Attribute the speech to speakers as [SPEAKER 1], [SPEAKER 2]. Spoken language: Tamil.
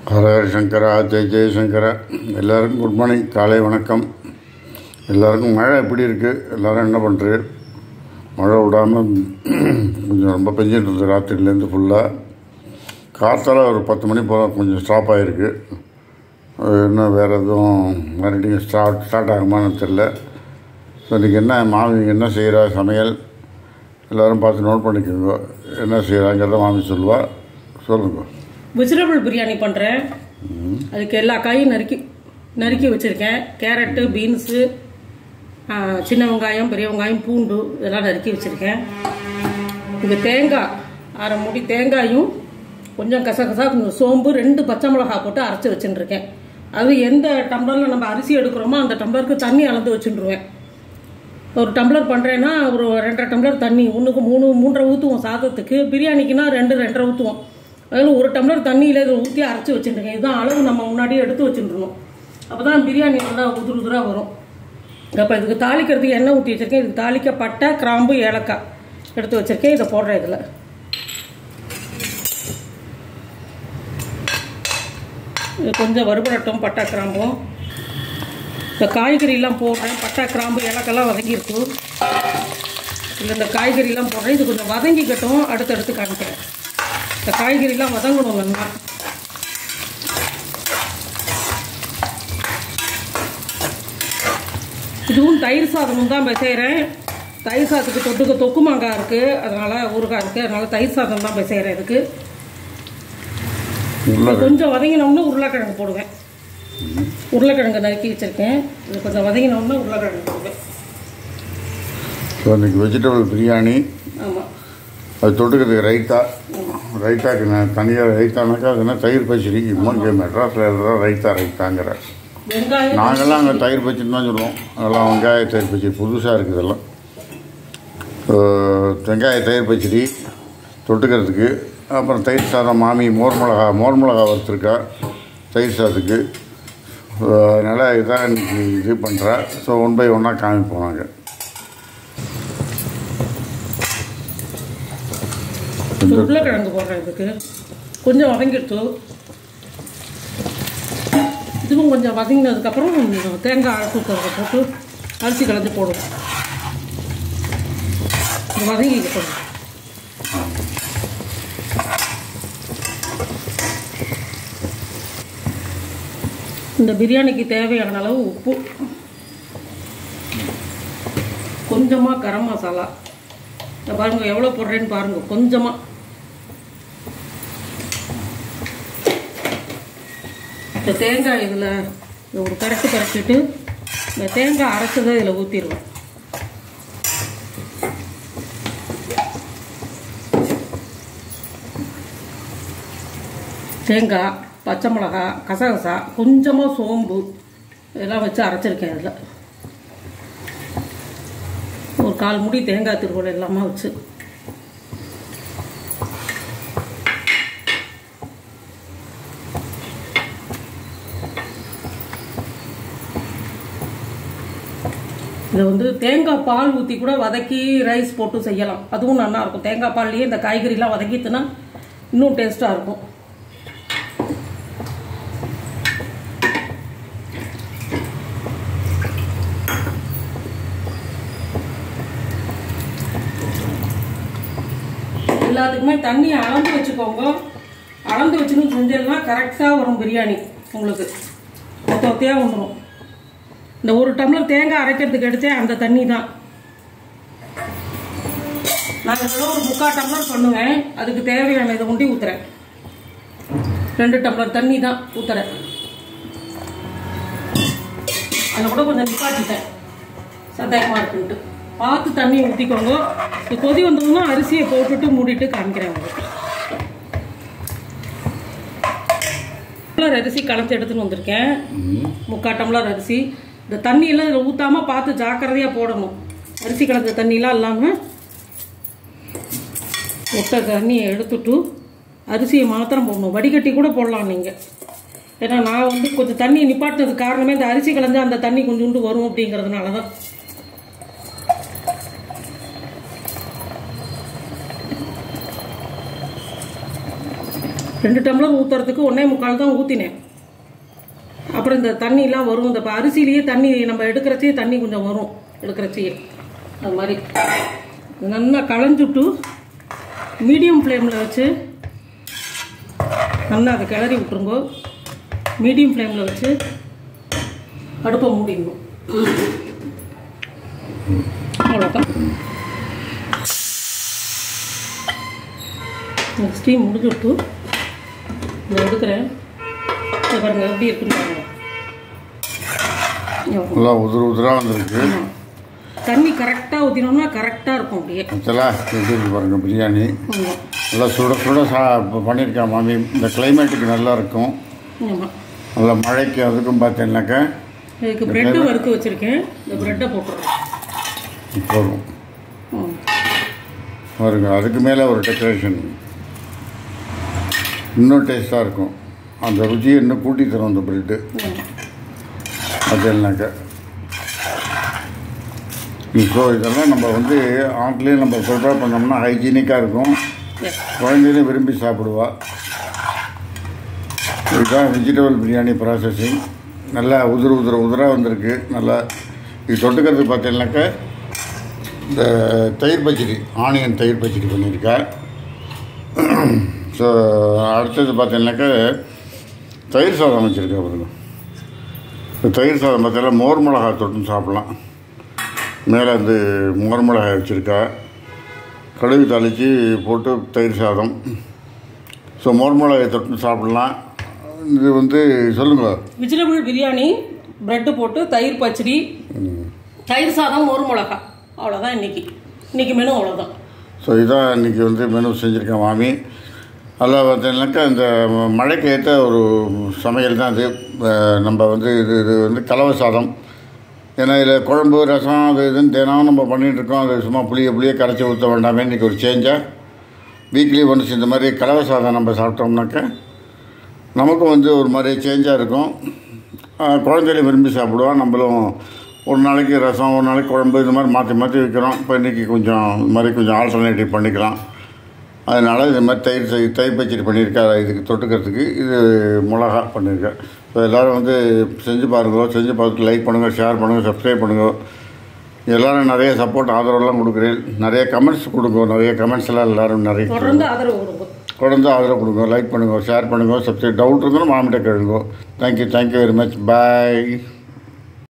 [SPEAKER 1] ஹரஹர சங்கரா ஜெய் ஜெயசங்கரா எல்லாருக்கும் குட் மார்னிங் காலை வணக்கம் எல்லாருக்கும் மழை எப்படி இருக்குது எல்லாரும் என்ன பண்ணுறீங்க மழை விடாமல் கொஞ்சம் ரொம்ப பெஞ்சிட்டு இருந்தது ராத்திரிலேருந்து ஃபுல்லாக காற்றால ஒரு பத்து மணி போல் கொஞ்சம் ஸ்டாப் ஆகிருக்கு இன்னும் வேறு எதுவும் மறுபடியும் ஸ்டார்ட் ஸ்டார்ட் ஆகுமான்னு தெரில ஸோ இன்றைக்கி என்ன மாமி என்ன செய்கிறா சமையல் எல்லோரும் பார்த்து நோட் பண்ணிக்கோங்க என்ன செய்கிறாங்கிறத மாமி சொல்லுவா சொல்லுங்க
[SPEAKER 2] வெஜிடபிள் பிரியாணி பண்ணுறேன் அதுக்கு எல்லா காயும் நறுக்கி நறுக்கி வச்சுருக்கேன் கேரட்டு பீன்ஸு சின்ன வெங்காயம் பெரிய வெங்காயம் பூண்டு இதெல்லாம் நறுக்கி வச்சுருக்கேன் இது தேங்காய் அரை மூடி தேங்காயும் கொஞ்சம் கசகசா கொஞ்சம் சோம்பு ரெண்டு பச்சை மிளகா போட்டு அரைச்சி வச்சுட்டுருக்கேன் அது எந்த டம்ளரில் நம்ம அரிசி எடுக்கிறோமோ அந்த டம்ளருக்கு தண்ணி அளந்து வச்சுட்டுருவேன் ஒரு டம்ளர் பண்ணுறேன்னா ஒரு ரெண்டரை டம்ளர் தண்ணி ஒன்றுக்கு மூணு மூன்றரை ஊற்றுவோம் சாதத்துக்கு பிரியாணிக்குனா ரெண்டு ரெண்டரை ஊற்றுவோம் அதில் ஒரு டம்ளர் தண்ணியில் இதை ஊற்றி அரைச்சி வச்சுருக்கேன் இதுதான் அளவு நம்ம முன்னாடியே எடுத்து வச்சுருக்கணும் அப்போ தான் பிரியாணி நல்லா உதிர் உதிராக வரும் அப்போ இதுக்கு தாளிக்கிறதுக்கு எண்ணெய் ஊற்றி வச்சுருக்கேன் இதுக்கு தாளிக்க பட்டை கிராம்பு ஏலக்காய் எடுத்து வச்சுருக்கேன் இதை போடுறேன் இதில் இது கொஞ்சம் வறுபடட்டும் பட்டை கிராம்பும் இந்த காய்கறியெல்லாம் போடுறேன் பட்டை கிராம்பு ஏலக்கெல்லாம் வதங்கியிருக்கு இல்லை இந்த காய்கறியெல்லாம் போடுறேன் இது கொஞ்சம் வதங்கிக்கட்டும் அடுத்தடுத்து காமிக்கிறேன் இந்த காய்கறிலாம் வதங்கணும் நல்லா இதுவும் தயிர் சாதமும் தான் செய்கிறேன் தயிர் சாதத்துக்கு தொட்டுக்க தொக்கு மாங்காய் இருக்குது அதனால் ஊறுகாய் இருக்குது அதனால் தயிர் சாதம் தான் செய்கிறேன் இதுக்கு
[SPEAKER 1] உள்ள
[SPEAKER 2] கொஞ்சம் வதங்கினோம்னா உருளைக்கிழங்கு போடுவேன் உருளைக்கிழங்கு நறுக்கி வச்சுருக்கேன் இது கொஞ்சம் வதங்கினோம்னா உருளைக்கிழங்கு போடுவேன்
[SPEAKER 1] ஸோ இன்றைக்கி வெஜிடபிள் பிரியாணி
[SPEAKER 2] ஆமாம்
[SPEAKER 1] அது தொட்டுக்கிறதுக்கு ரைத்தா ரைத்தாக்கு நான் தனியாக ரைத்தானாக்கா அதுனா தயிர் பச்சடி இங்கே மெட்ராஸில் தான் ரைத்தா ரைத்தாங்கிற
[SPEAKER 2] வெங்காயம்
[SPEAKER 1] நாங்கள்லாம் அங்கே தயிர் பச்சடின்னு தான் சொல்லுவோம் அதெல்லாம் வெங்காய தயிர் பச்சடி புதுசாக இருக்குது இதெல்லாம் ஸோ வெங்காய தயிர் பச்சடி தொட்டுக்கிறதுக்கு அப்புறம் தயிர் சாதம் மாமி மோர் மிளகா மோர் மிளகா வறுத்துருக்கா தயிர் சாதத்துக்கு ஸோ அதனால் இதான் இன்னைக்கு இது பண்ணுறா ஸோ ஒன் பை ஒன்னாக காமிப்போம் நாங்கள் கொஞ்சம்
[SPEAKER 2] உருளைக்கிழங்கு போடுறேன் இதுக்கு கொஞ்சம் வதங்கிடுச்சு இதுவும் கொஞ்சம் வதங்கினதுக்கப்புறம் தேங்காய் அரைச்சுக்கிறத போட்டு அரிசி கலந்து போடுவோம் இது வதங்கிக்கிட்டோம் இந்த பிரியாணிக்கு தேவையான அளவு உப்பு கொஞ்சமாக கரம் மசாலா இதை பாருங்க எவ்வளோ போடுறேன்னு பாருங்க கொஞ்சமாக இந்த தேங்காய் இதில் ஒரு கரைச்சி கரைச்சிட்டு இந்த தேங்காய் அரைச்சதை இதில் ஊற்றிடுவேன் தேங்காய் பச்சை மிளகா கசகசா கொஞ்சமாக சோம்பு இதெல்லாம் வச்சு அரைச்சிருக்கேன் இதில் ஒரு கால் முடி தேங்காய் திருவோடு எல்லாமே வச்சு இதை வந்து தேங்காய் பால் ஊற்றி கூட வதக்கி ரைஸ் போட்டு செய்யலாம் அதுவும் நல்லா இருக்கும் தேங்காய் பால்லையே இந்த காய்கறிலாம் வதக்கிட்டுனா இன்னும் டேஸ்ட்டாக இருக்கும் எல்லாத்துக்குமே தண்ணி அளந்து வச்சுக்கோங்க அளந்து வச்சுன்னு செஞ்சோம்னா கரெக்டாக வரும் பிரியாணி உங்களுக்கு ஒத்த ஒத்தையாக வந்துடும் இந்த ஒரு டம்ளர் தேங்காய் அரைக்கிறதுக்கு எடுத்தே அந்த தண்ணி தான் நான் இதோட ஒரு முக்கால் டம்ளர் பண்ணுவேன் அதுக்கு தேவையான இதை உண்டி ஊற்றுறேன் ரெண்டு டம்ளர் தண்ணி தான் ஊற்றுறேன் அதை கூட கொஞ்சம் நிப்பாட்டிட்டேன் சந்தேகமாக இருக்குன்ட்டு பார்த்து தண்ணி ஊற்றிக்கோங்க இது கொதி வந்ததுன்னா அரிசியை போட்டுட்டு மூடிட்டு காமிக்கிறேன் உங்களுக்கு டம்ளர் அரிசி கலந்து எடுத்துன்னு வந்திருக்கேன் முக்கால் டம்ளர் அரிசி இந்த தண்ணியெல்லாம் இதில் ஊற்றாமல் பார்த்து ஜாக்கிரதையாக போடணும் அரிசி கலந்த தண்ணிலாம் இல்லாமல் ஒட்ட தண்ணியை எடுத்துட்டு அரிசியை மாத்திரம் போடணும் வடிகட்டி கூட போடலாம் நீங்கள் ஏன்னா நான் வந்து கொஞ்சம் தண்ணி நிப்பாட்டினதுக்கு காரணமே இந்த அரிசி கலந்து அந்த தண்ணி கொஞ்சோண்டு வரும் அப்படிங்கிறதுனால தான் ரெண்டு டம்ளர் ஊற்றுறதுக்கு ஒன்றே முக்கால் தான் ஊற்றினேன் அப்புறம் இந்த தண்ணிலாம் வரும் இந்த இப்ப அரிசியிலேயே தண்ணி நம்ம எடுக்கிறச்சே தண்ணி கொஞ்சம் வரும் எடுக்கிறச்சே அது மாதிரி நல்லா களைஞ்சுட்டு மீடியம் ஃப்ளேமில் வச்சு நல்லா அதை கிளறி விட்டுருங்கோ மீடியம் ஃப்ளேமில் வச்சு அடுப்பை மூடிடணும் அவ்வளோதான் ஸ்டீம் முடிஞ்சுட்டு இதை எடுக்கிறேன் இதை பாருங்க எப்படி இருக்குன்னு பாருங்க எவ்வளோ.
[SPEAKER 1] நல்லா உதிர உதிராக வந்திருக்கு
[SPEAKER 2] ஆமா. தண்ணி கரெக்டாக ஊற்றினோம்னா கரெக்டாக இருக்கும் அப்படியே
[SPEAKER 1] ஆக்சுவலா எப்படி இருக்கு பாருங்க பிரியாணி
[SPEAKER 2] ஆமாம்
[SPEAKER 1] நல்லா சுட சுட சா பண்ணியிருக்கேன் மாமி இந்த கிளைமேட்டுக்கு நல்லா இருக்கும்
[SPEAKER 2] ஆமாம்
[SPEAKER 1] நல்லா மழைக்கு அதுக்கும் பார்த்தீங்கன்னாக்கா
[SPEAKER 2] இதுக்கு ப்ரெட்டு வறுத்து வச்சுருக்கேன் இந்த ப்ரெட்டை போட்டுறேன்
[SPEAKER 1] போதும்
[SPEAKER 2] ம்.
[SPEAKER 1] பாருங்க அதுக்கு மேலே ஒரு டெக்கரேஷன் இன்னும் டேஸ்ட்டாக இருக்கும் அந்த ருச்சியை இன்னும் கூட்டி தரும் அந்த பிரெட்டு
[SPEAKER 2] ஆமா.
[SPEAKER 1] பார்த்தீங்கன்னாக்கா ஸோ இதெல்லாம் நம்ம வந்து ஆட்லேயே நம்ம ப்ரிப்பேர் பண்ணோம்னா ஹைஜீனிக்காக இருக்கும்
[SPEAKER 2] Yes.
[SPEAKER 1] குழந்தைகளும் விரும்பி சாப்பிடுவா இதுதான் வெஜிடபிள் பிரியாணி ப்ராசஸிங் நல்லா உதிர உதிர உதிராக வந்திருக்கு நல்லா இது தொட்டுக்கிறதுக்கு பார்த்தீங்கன்னாக்கா இந்த தயிர் பச்சடி ஆனியன் தயிர் பச்சடி பண்ணியிருக்கா ஸோ அடுத்தது பார்த்தீங்கன்னாக்கா தயிர் சாதம் வச்சுருக்கா பாருங்க இந்த தயிர் சாதம் பார்த்தீங்கன்னா மோர் மிளகா தொட்டு சாப்பிட்லாம் மேலே வந்து மோர் மிளகாய் வச்சுருக்கா கடுகு தாளித்து போட்டு தயிர் சாதம் ஸோ மோர் மிளகாய் தொட்டு சாப்பிட்லாம் இது வந்து சொல்லுங்கள்
[SPEAKER 2] வெஜிடபிள் பிரியாணி ப்ரெட்டு போட்டு தயிர் பச்சடி தயிர் சாதம் ஒரு மிளகா அவ்வளோதான் இன்னைக்கு இன்னைக்கு மெனு அவ்வளோதான்
[SPEAKER 1] ஸோ இதான் இன்றைக்கி வந்து மெனு செஞ்சுருக்கேன் மாமி அதில் பார்த்தீங்கன்னாக்கா இந்த மழைக்கு ஏற்ற ஒரு சமையல் தான் இது அஹ் நம்ம வந்து இது இது வந்து கலவை சாதம் ஏன்னா இதில் குழம்பு ரசம் அது இதுன்னு தினம் நம்ம பண்ணிகிட்டு இருக்கோம் அது சும்மா புளிய புளிய கரைச்சி ஊற்ற வேண்டாமே இன்றைக்கி ஒரு சேஞ்சாக வீக்லி ஒன்ஸ் இந்த மாதிரி கலவை சாதம் நம்ம சாப்பிட்டோம்னாக்கா நமக்கும் வந்து ஒரு மாதிரி சேஞ்சாக இருக்கும் ஆஹ் குழந்தைகளும் விரும்பி சாப்பிடுவோம் நம்மளும் ஒரு நாளைக்கு ரசம் ஒரு நாளைக்கு குழம்பு இந்த மாதிரி மாற்றி மாற்றி வைக்கிறோம் இப்போ இன்றைக்கி கொஞ்சம் இந்த மாதிரி கொஞ்சம் ஆல்டர்னேட்டிவ் பண்ணிக்கலாம் அதனால் இந்த மாதிரி தயிர் செய் தயிர் பச்சடி பண்ணியிருக்கா இதுக்கு தொட்டுக்கிறதுக்கு இது மிளகா பண்ணியிருக்கேன் இப்போ எல்லோரும் வந்து செஞ்சு பாருங்க செஞ்சு பார்த்துட்டு லைக் பண்ணுங்கள் ஷேர் பண்ணுங்கள் சப்ஸ்கிரைப் பண்ணுங்கள் எல்லோரும் நிறைய சப்போர்ட் ஆதரவெல்லாம் கொடுக்குறேன் நிறைய கமெண்ட்ஸ் கொடுங்க நிறைய கமெண்ட்ஸ் எல்லாம் எல்லோரும் நிறைய
[SPEAKER 2] தொடர்ந்து ஆதரவு கொடுங்க
[SPEAKER 1] தொடர்ந்து ஆதரவு கொடுங்க லைக் பண்ணுங்க ஷேர் பண்ணுங்க சப்ஸ்கிரைப் டவுட் இருந்தாலும் மாமிட்ட கேளுங்க தேங்க்யூ தேங்க்யூ வெரி மச் பாய்